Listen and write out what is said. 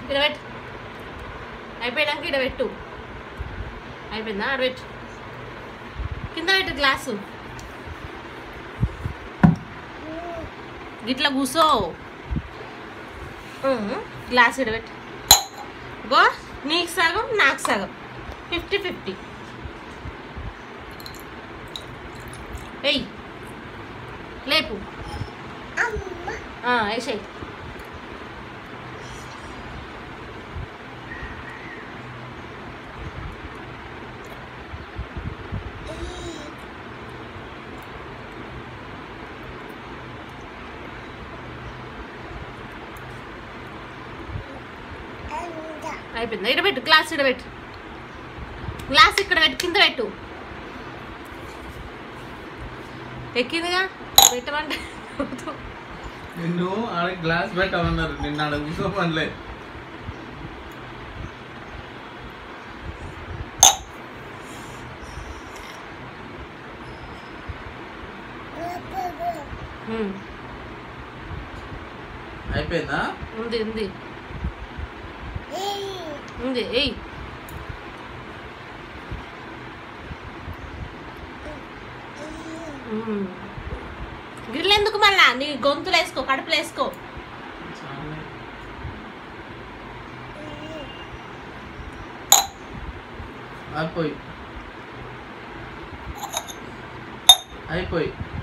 ఇక్కడ పెట్టు అయిపోయాక ఇక్కడ పెట్టు అయిపోయిందా ఆడ పెట్టు కింద పెట్టు గ్లాసు ఇట్లా కూసో ఉమ్, గ్లాస్ ఇక్కడ పెట్టు గో నీకు సగం నాకు సగం ఫిఫ్టీ ఫిఫ్టీ ఎయ్ లేపు వేసేయి అయిపోయింది ఇక్కడ పెట్టు గ్లాస్ ఇక్కడ పెట్టు గ్లాస్ ఇక్కడ పెట్టు కింద పెట్టు ఎక్కిందిగా పెట్టమంటే నిన్ను ఆడ గ్లాస్ పెట్టమన్నారు నిన్న ఆడ కూర్చోపనిలే ఉమ్, అయిపోయిందా ఉంది ఉంది ఉంది ఎయ్ ఉమ్. గిన్నెలు ఎందుకు మళ్ళా నీ గొంతులు వేసుకో కడుపులు వేసుకో చాలే. అయిపోయి అయిపోయి